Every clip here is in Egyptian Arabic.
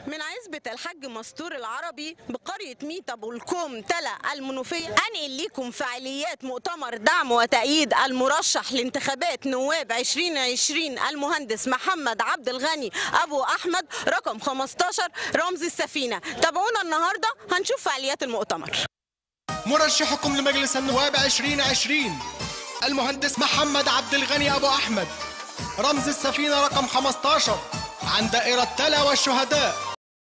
من عزبة الحج مستور العربي بقرية ميتا بولكوم تلا المنوفية أنقل لكم فعاليات مؤتمر دعم وتأييد المرشح لانتخابات نواب 2020 المهندس محمد عبد الغني أبو أحمد رقم 15 رمز السفينة تابعونا النهاردة هنشوف فعاليات المؤتمر مرشحكم لمجلس النواب 2020 المهندس محمد عبد الغني أبو أحمد رمز السفينة رقم 15 عن دائرة تلا والشهداء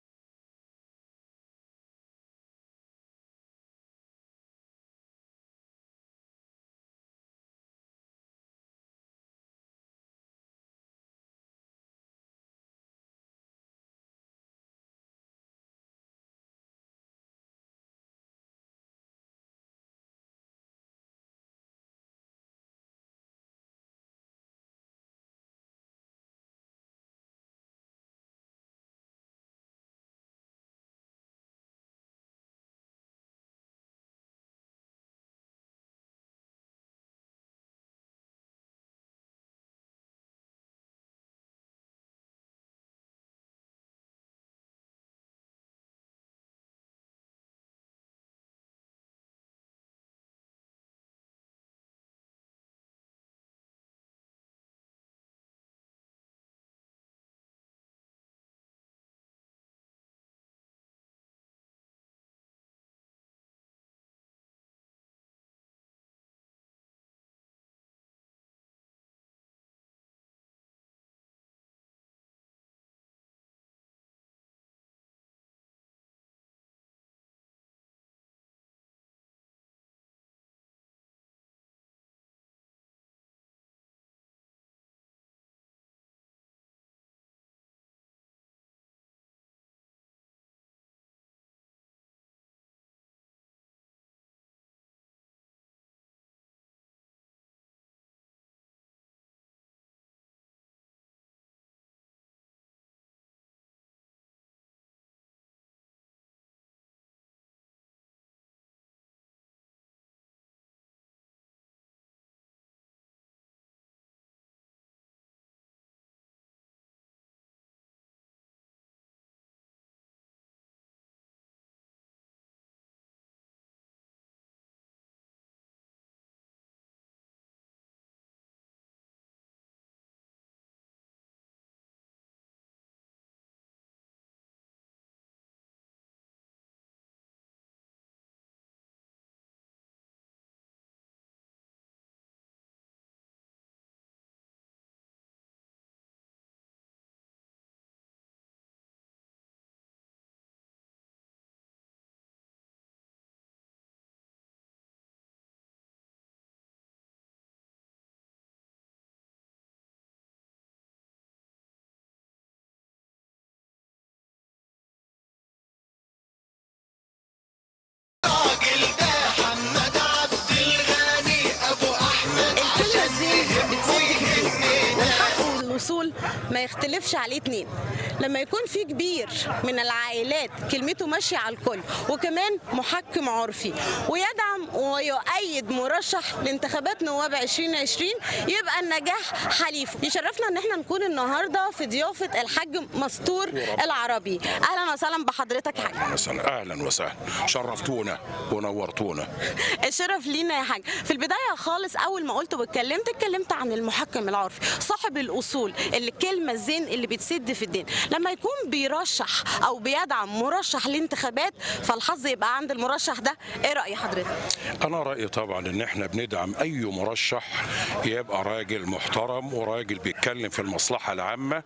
محمد عبد الغني أبو أحمد الكلمة الزين بتسد كتير والحق والوصول ما يختلفش عليه اتنين لما يكون في كبير من العائلات كلمته ماشية على الكل وكمان محكم عرفي ويدعم ويؤيد مرشح لانتخابات نواب 2020 يبقى النجاح حليفه يشرفنا ان احنا نكون النهارده في ضيافة الحاج مستور العربي اهلا وسهلا بحضرتك يا حاج مثلا اهلا وسهلا شرفتونا ونورتونا الشرف لينا يا حاج في البدايه خالص اول ما قلت واتكلمت اتكلمت عن المحكم العرفي صاحب الاصول اللي الكلمه الزين اللي بتسد في الدين لما يكون بيرشح او بيدعم مرشح لانتخابات فالحظ يبقى عند المرشح ده ايه راي حضرتك انا رايي طبعا ان احنا بندعم اي مرشح يبقى راجل محترم وراجل بيتكلم في المصلحه العامه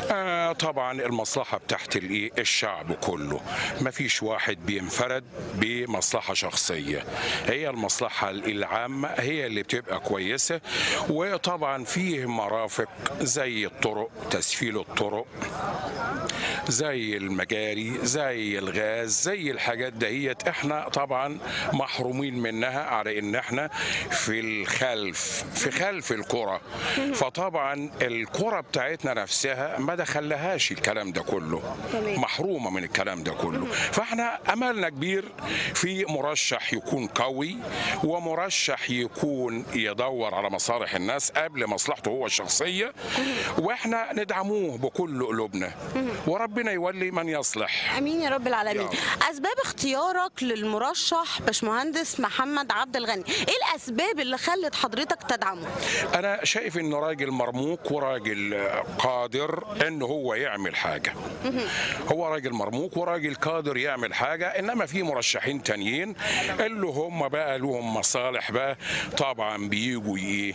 آه طبعا المصلحه بتاعت الايه الشعب كله مفيش واحد بينفرد بمصلحه شخصيه هي المصلحه العامه هي اللي بتبقى كويسه وطبعا فيه مرافق زي الطرق تسفيل الطرق زي المجاري زي الغاز زي الحاجات دهيت احنا طبعا محرومين منها على ان احنا في الخلف في خلف الكرة فطبعا الكرة بتاعتنا نفسها ما دخلهاش الكلام ده كله تمام. محرومة من الكلام ده كله فاحنا املنا كبير في مرشح يكون قوي ومرشح يكون يدور على مصالح الناس قبل مصلحته هو الشخصية واحنا ندعموه بكل قلوبنا وربنا وربنا يولي من يصلح امين يا رب العالمين يا اسباب اختيارك للمرشح باشمهندس محمد عبد الغني ايه الاسباب اللي خلت حضرتك تدعمه انا شايف انه راجل مرموق وراجل قادر انه هو يعمل حاجه هو راجل مرموق وراجل قادر يعمل حاجه انما في مرشحين تانيين اللي هم بقى لهم مصالح بقى طبعا بيجوا ايه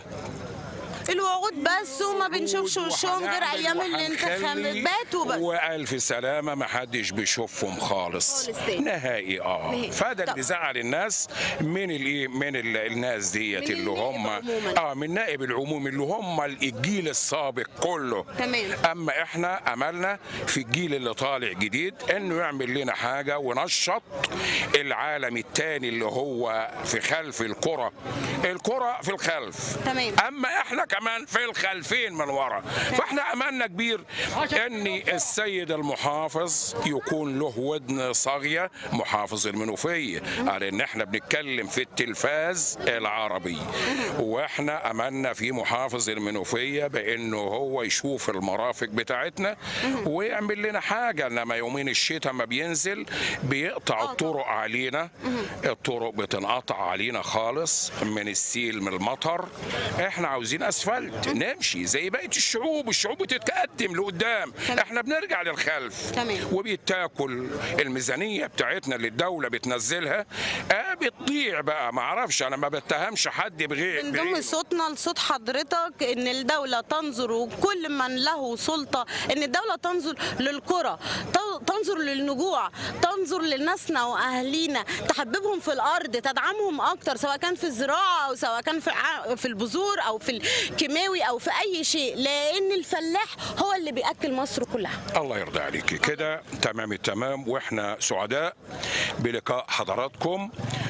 الوعود بس وما بنشوفش وشهم غير وهنعمل ايام وهنخلي الانتخابات وبس والف سلامه ما حدش بيشوفهم خالص خالص تاني. نهائي اه نهائي. فده طب. اللي زعل الناس من الايه من ال- الناس ديت من اللي النائب هم عموماً. اه من نائب العموم اللي هم الجيل السابق كله تمام. اما احنا املنا في الجيل اللي طالع جديد انه يعمل لنا حاجه ونشط العالم التاني اللي هو في خلف الكره الكره في الخلف تمام. اما احنا كمان في الخلفين من ورا فاحنا املنا كبير ان السيد المحافظ يكون له ودن صاغيه محافظ المنوفيه على ان احنا بنتكلم في التلفاز العربي واحنا املنا في محافظ المنوفيه بانه هو يشوف المرافق بتاعتنا ويعمل لنا حاجه انما يومين الشتاء ما بينزل بيقطع الطرق علينا الطرق بتنقطع علينا خالص من السيل من المطر احنا عاوزين اسفلت نمشي زي بقيه الشعوب الشعوب بتتقدم لقدام احنا بنرجع للخلف تمام. وبيتاكل الميزانيه بتاعتنا اللي الدوله بتنزلها آه بتضيع بقى ما اعرفش انا ما بتهمش حد بغير بنضم بعينه. صوتنا لصوت حضرتك ان الدوله تنظر وكل من له سلطه ان الدوله تنظر للقرى ت- تنظر للنجوع تنظر لناسنا واهالينا تحببهم في الارض تدعمهم اكتر سواء كان في الزراعه او سواء كان في ع- في البذور او في الكيماوي او في اي شيء لان الفلاح هو اللي بياكل مصر كلها الله يرضى عليك كده تمام التمام واحنا سعداء بلقاء حضراتكم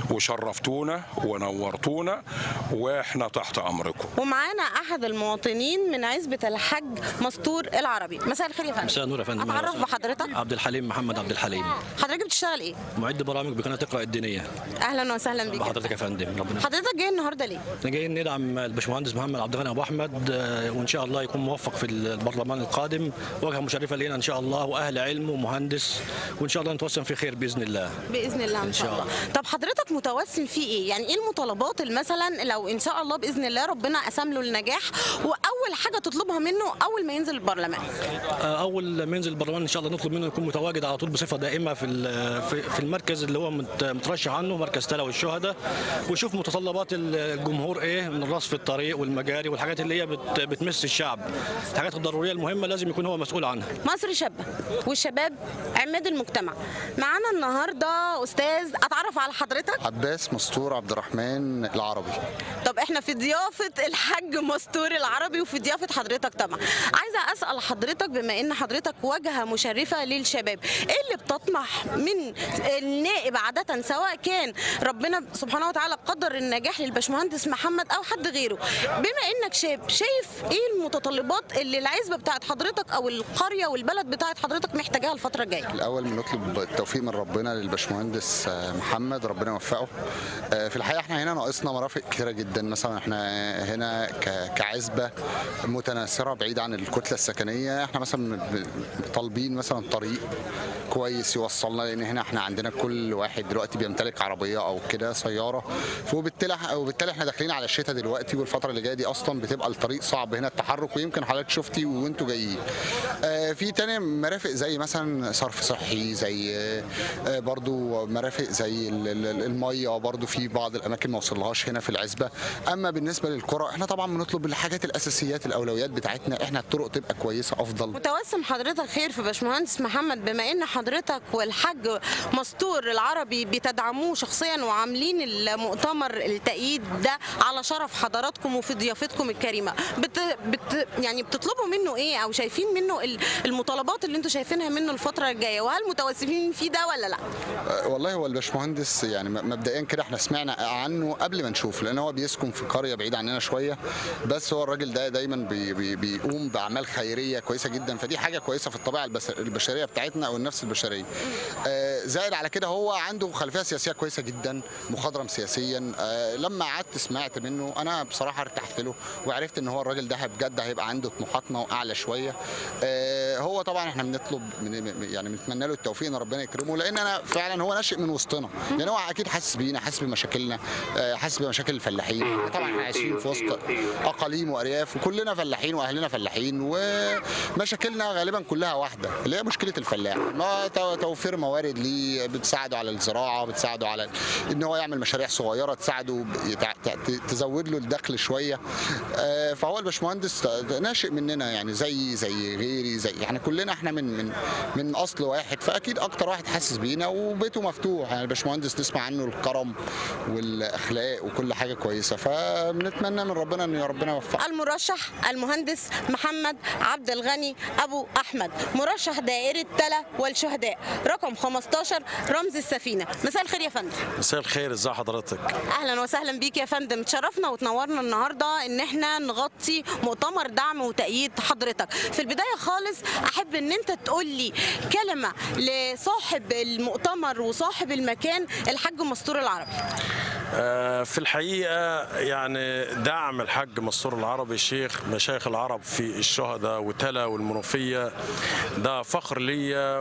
وشرفتونا ونورتونا واحنا تحت امركم ومعانا احد المواطنين من عزبه الحج مستور العربي مساء الخير يا فندم مساء النور يا فندم اتعرف بحضرتك عبد الحليم محمد عبد الحليم حضرتك بتشتغل ايه معد برامج بقناه اقرا الدينيه اهلا وسهلا بيك بحضرتك يا فندم ربنا حضرتك جاي النهارده ليه احنا جايين ندعم الباشمهندس محمد عبد الغني ابو احمد آه، وان شاء الله يكون موفق في البرلمان القادم واجهه مشرفه لنا ان شاء الله واهل علم ومهندس وان شاء الله نتوسم في خير باذن الله باذن الله ان شاء شاء الله طب حضرتك متوسم في ايه يعني ايه المطالبات اللي مثلا لو ان شاء الله باذن الله ربنا قسم له النجاح واول حاجه تطلبها منه اول ما ينزل البرلمان آه، اول ما ينزل البرلمان ان شاء الله نطلب منه يكون متواجد على طول بصفه دائمه في ال- في في المركز اللي هو مت- مترشح عنه مركز تلا والشهداء ويشوف متطلبات الجمهور ايه من رصف الطريق والمجاري والحاجات اللي هي بت- بتمس الشعب الحاجات الضروريه المهمه لازم يكون هو مسؤول عنها مصر شابه والشباب عماد المجتمع معانا النهارده استاذ اتعرف على حضرتك عباس مستور عبد الرحمن العربي طب احنا في ضيافه الحاج مستور العربي وفي ضيافه حضرتك طبعا عايزه اسال حضرتك بما ان حضرتك واجهه مشرفه للشباب ايه اللي بتطمح من النائب عاده سواء كان ربنا سبحانه وتعالى قدر النجاح للباشمهندس محمد او حد غيره بما انك شاب شايف ايه المتطلبات اللي العزبه بتاعت حضرتك او القريه والبلد بتاعت حضرتك محتاجاها الفتره الجايه الاول بنطلب التوفيق من ربنا للباشمهندس آه، محمد ربنا يوفقه آه، في الحقيقه احنا هنا ناقصنا مرافق كتيره جدا مثلا احنا هنا ك- كعزبه متناثره بعيد عن الكتله السكنيه احنا مثلا ب- طالبين مثلا طريق كويس يوصلنا لان هنا احنا عندنا كل واحد دلوقتي بيمتلك عربيه او كده سياره وبالتالي وبالتالي احنا داخلين على الشتاء دلوقتي والفتره اللي جايه دي اصلا بتبقى الطريق صعب هنا التحرك ويمكن حضرتك شفتي وانتوا جايين آه، في تاني مرافق زي مثلا صرف صحي زي آه، آه، برضو مرافق زي ال- ال- الميه برضو في بعض الاماكن ما وصلهاش هنا في العزبه اما بالنسبه للقرى احنا طبعا بنطلب الحاجات الاساسيات الاولويات بتاعتنا احنا الطرق تبقى كويسه افضل متوسم حضرتك خير في باشمهندس محمد بما ان حضرتك والحاج مستور العربي بتدعموه شخصيا وعاملين المؤتمر التأييد ده على شرف حضراتكم وفي ضيافتكم الكريمه بت بت يعني بتطلبوا منه ايه او شايفين منه ال- المطالبات اللي انتم شايفينها منه الفتره الجايه وهل متوسمين فيه ده ولا لا آه، والله هو الباشمهندس يعني م- مبدئيا كده احنا سمعنا عنه قبل ما نشوف لان هو بيسكن في قريه بعيد عننا شويه بس هو الراجل ده دايما بي بي بيقوم باعمال خيريه كويسه جدا فدي حاجه كويسه في الطبيعه البس- البشريه بتاعتنا او النفس البشريه آه، زائد على كده هو عنده خلفيه سياسيه كويسه جدا مخضرم سياسيا آه، لما قعدت سمعت منه انا بصراحه ارتحت له وعرفت ان هو الراجل ده بجد هيبقى عنده طموحاتنا واعلى شويه آه، آه، هو طبعا احنا بنطلب من يعني بنتمنى له التوفيق ان ربنا يكرمه لان انا فعلا هو ناشئ من وسطنا يعني هو اكيد حاسس بينا حاسس بمشاكلنا آه، حاسس بمشاكل الفلاحين طبعا احنا عايشين في وسط اقاليم وارياف وكلنا فلاحين واهلنا فلاحين ومشاكلنا غالبا كلها واحده اللي هي مشكله الفلاح ما تو- توفير موارد ليه بتساعده على الزراعه بتساعده على ان هو يعمل مشاريع صغيره تساعده ب- يتع- ت- تزود له الدخل شويه آه، فهو الباشمهندس ناشئ مننا يعني زي زي غيري زي يعني كلنا احنا من من من اصل واحد فاكيد اكتر واحد حاسس بينا وبيته مفتوح يعني الباشمهندس نسمع عنه الكرم والاخلاق وكل حاجه كويسه فبنتمنى من ربنا ان ربنا يوفقه المرشح المهندس محمد عبد الغني ابو احمد مرشح دائره تلا والشهداء رقم 15 رمز السفينه مساء الخير يا فندم مساء الخير ازي حضرتك اهلا وسهلا بيك يا فندم تشرفنا وتنورنا النهارده ان احنا نغطي مؤتمر دعم وتأييد حضرتك في البدايه خالص احب ان انت تقول لي كلمه لصاحب المؤتمر وصاحب المكان الحاج مستور العربي آه، في الحقيقه يعني دعم الحاج مسطور العربي الشيخ مشايخ العرب في الشهداء وتلا والمنوفيه ده فخر ليا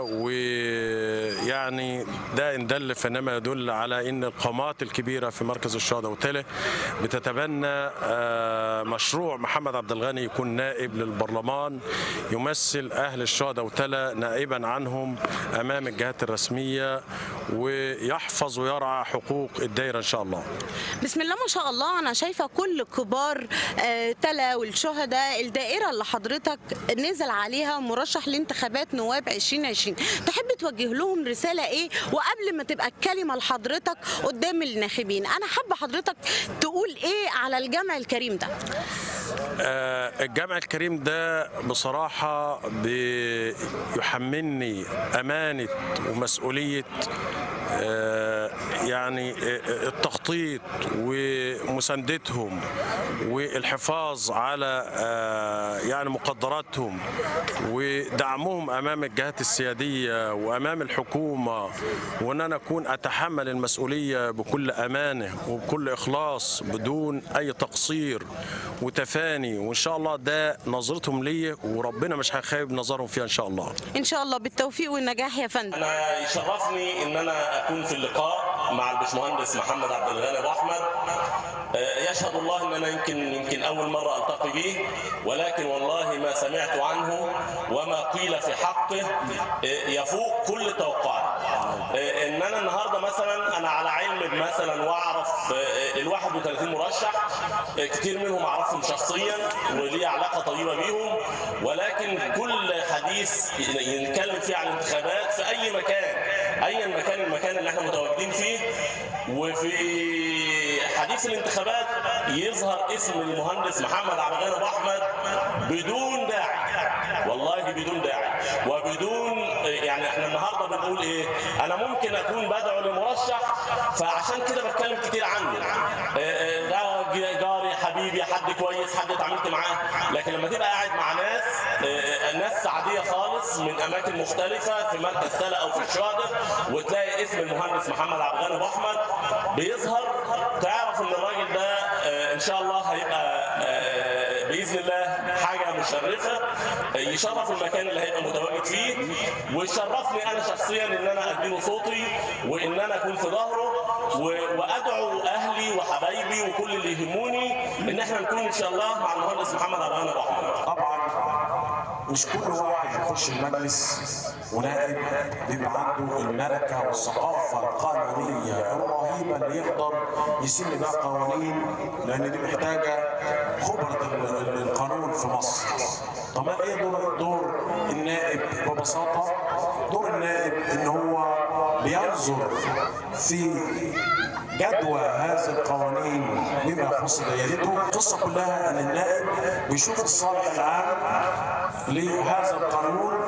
ويعني ده ان دل فانما يدل على ان القامات الكبيره في مركز الشهداء وتلا بتتبنى آه، مشروع محمد عبد الغني يكون نائب للبرلمان يمثل اهل الشهداء وتلا نائبا عنهم امام الجهات الرسميه ويحفظ ويرعى حقوق الدائره ان شاء الله بسم الله ما شاء الله انا شايفه كل كبار آه، تلا والشهداء الدائره اللي حضرتك نزل عليها مرشح لانتخابات نواب 2020 تحب توجه لهم رساله ايه وقبل ما تبقى الكلمه لحضرتك قدام الناخبين انا حابه حضرتك تقول ايه على الجمع الكريم ده آه، الجامع الكريم ده بصراحة بيحملني أمانة ومسؤولية آه، يعني آه، التخطيط ومساندتهم والحفاظ على آه، يعني مقدراتهم ودعمهم امام الجهات السياديه وامام الحكومه وان انا اكون اتحمل المسؤوليه بكل امانه وبكل اخلاص بدون اي تقصير وتفاني وان شاء الله ده نظرتهم لي وربنا مش هيخيب نظرهم فيها ان شاء الله ان شاء الله بالتوفيق والنجاح يا فندم انا يشرفني ان انا اكون في اللقاء مع الباشمهندس محمد عبد الغني ابو احمد آه، يشهد الله ان انا يمكن يمكن اول مره التقي به ولكن والله ما سمعت عنه وما قيل في حقه آه، يفوق كل توقعات آه، ان انا النهارده مثلا انا على علم مثلا واعرف آه، ال 31 مرشح آه، كتير منهم اعرفهم شخصيا ولي علاقه طيبه بيهم ولكن كل حديث يتكلم فيه عن الانتخابات في اي مكان ايا مكان المكان اللي احنا متواجدين فيه وفي حديث الانتخابات يظهر اسم المهندس محمد عبد الغني ابو احمد بدون داعي والله بدون داعي وبدون يعني احنا النهارده بنقول ايه انا ممكن اكون بدعو لمرشح فعشان كده بتكلم كتير عنه اه، اه، ده جاري حبيبي حد كويس حد اتعاملت معاه لكن لما تبقى قاعد مع ناس اه، ناس عاديه خالص من اماكن مختلفه في مركز تلا او في الشهداء وتلاقي اسم المهندس محمد عبد الغني ابو احمد بيظهر تعرف ان الراجل ده اه، ان شاء الله هيبقى اه، باذن الله حاجه مشرفه اه، يشرف المكان اللي هيبقى متواجد فيه ويشرفني انا شخصيا ان انا اديله صوتي وان انا اكون في ظهره و- وادعو اهلي وحبايبي وكل اللي يهموني ان احنا نكون ان شاء الله مع المهندس محمد عبد الغني ابو احمد طبعا مش كل واحد يخش المجلس ونائب بيبقى عنده الملكه والثقافه القانونيه الرهيبه اللي يقدر يسن بقى قوانين لان دي محتاجه خبره ال- ال- القانون في مصر. طب ما ايه دور دور النائب ببساطه؟ دور النائب ان هو بينظر في جدوى هذه القوانين بما يخص دائرته القصه كلها ان النائب بيشوف الصالح العام لهذا القانون